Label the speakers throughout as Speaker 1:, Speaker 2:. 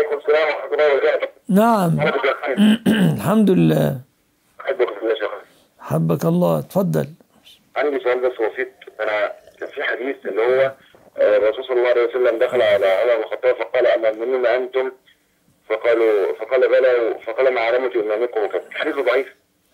Speaker 1: وعليكم السلام ورحمه الله وبركاته
Speaker 2: نعم
Speaker 1: حضرتك يا خالد
Speaker 2: الحمد لله
Speaker 1: احبك في الله يا شيخ
Speaker 2: حبك الله تفضل
Speaker 1: عندي سؤال بس بسيط انا كان في حديث اللي هو آه، الرسول صلى الله عليه وسلم دخل على عمر بن الخطاب فقال اما المؤمنون انتم فقالوا فقال بلى فقال ما علامه امامكم وكذا حديث ضعيف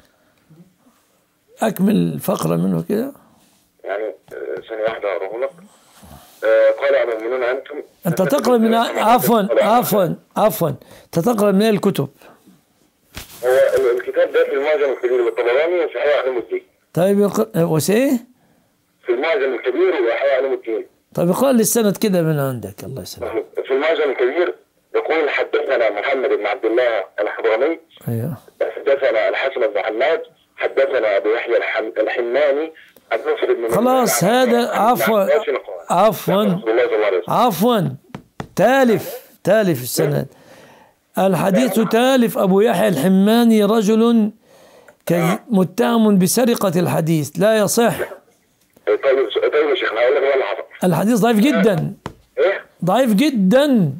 Speaker 2: أكمل فقرة منه كده
Speaker 1: يعني آه، ثانيه واحده اقراه لك آه، قال اما المؤمنون انتم
Speaker 2: أنت تقرأ من عفوا عفوا عفوا أنت تقرأ من أي الكتب
Speaker 1: هو ال- الكتاب ده في المعجم الكبير للطبراني وفي حياة علوم الدين
Speaker 2: طيب يق... وسيه
Speaker 1: في المعجم الكبير وحياة علوم الدين
Speaker 2: طيب اقرأ لي السند كده من عندك الله يسلمك
Speaker 1: في المعجم الكبير يقول حدثنا محمد بن عبد الله الحضرمي
Speaker 2: أيوه
Speaker 1: حدثنا الحسن بن حماد حدثنا ابو يحيى الحم... الحماني عن نصر بن
Speaker 2: خلاص
Speaker 1: عن-
Speaker 2: هذا
Speaker 1: عن- عن
Speaker 2: عفوا
Speaker 1: عباس قال.
Speaker 2: عفوا
Speaker 1: رسول الله صلى الله عليه وسلم
Speaker 2: عفوا تالف تالف السند الحديث تالف أبو يحيى الحماني رجل كي- متهم بسرقة الحديث لا يصح
Speaker 1: طيب طيب يا شيخ هقول لك بقى اللي حصل
Speaker 2: الحديث ضعيف جدا
Speaker 1: ايه
Speaker 2: ضعيف جدا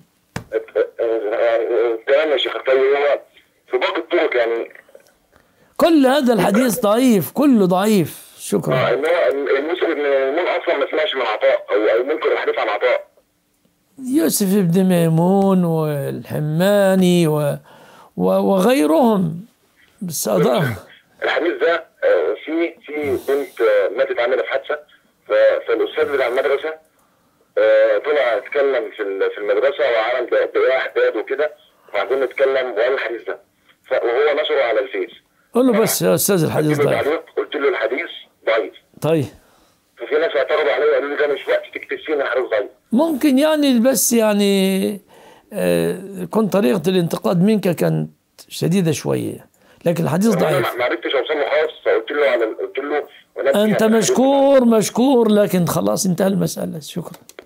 Speaker 1: تمام يا شيخ طيب هو في باقي الطرق يعني
Speaker 2: كل هذا الحديث ضعيف كله ضعيف
Speaker 1: اه
Speaker 2: شكرا
Speaker 1: ان هو الموسى بن ميمون اصلا ما سمعش من عطاء او او منكر الحديث عن عطاء
Speaker 2: يوسف بن ميمون والحماني و و وغيرهم بس أضاف
Speaker 1: الحديث ده آه، في في بنت آه، ماتت عندنا في حادثه ف- فالاستاذ بتاع المدرسه آه، طلع اتكلم في ال- في المدرسه وعمل ب- بياع احداد وكده وبعدين اتكلم وقال الحديث ده ف- وهو نشره على الفيس
Speaker 2: قول له بس يا أستاذ الحديث
Speaker 1: قلت له
Speaker 2: ضعيف
Speaker 1: تعليق قلت له الحديث ضعيف
Speaker 2: طيب
Speaker 1: ففي ناس اعترضوا عليه وقالوا لي ده مش وقت تكتب فيه إن الحديث ضعيف
Speaker 2: ممكن يعني بس يعني آه، كنت طريقة الانتقاد منك كانت شديدة شوية لكن الحديث
Speaker 1: انا
Speaker 2: ضعيف
Speaker 1: ما- ما عرفتش اوصل له خالص فقلت له على قلت له ونبه
Speaker 2: أنت
Speaker 1: يعني
Speaker 2: مشكور مشكور لكن خلاص انتهى المسألة شكرا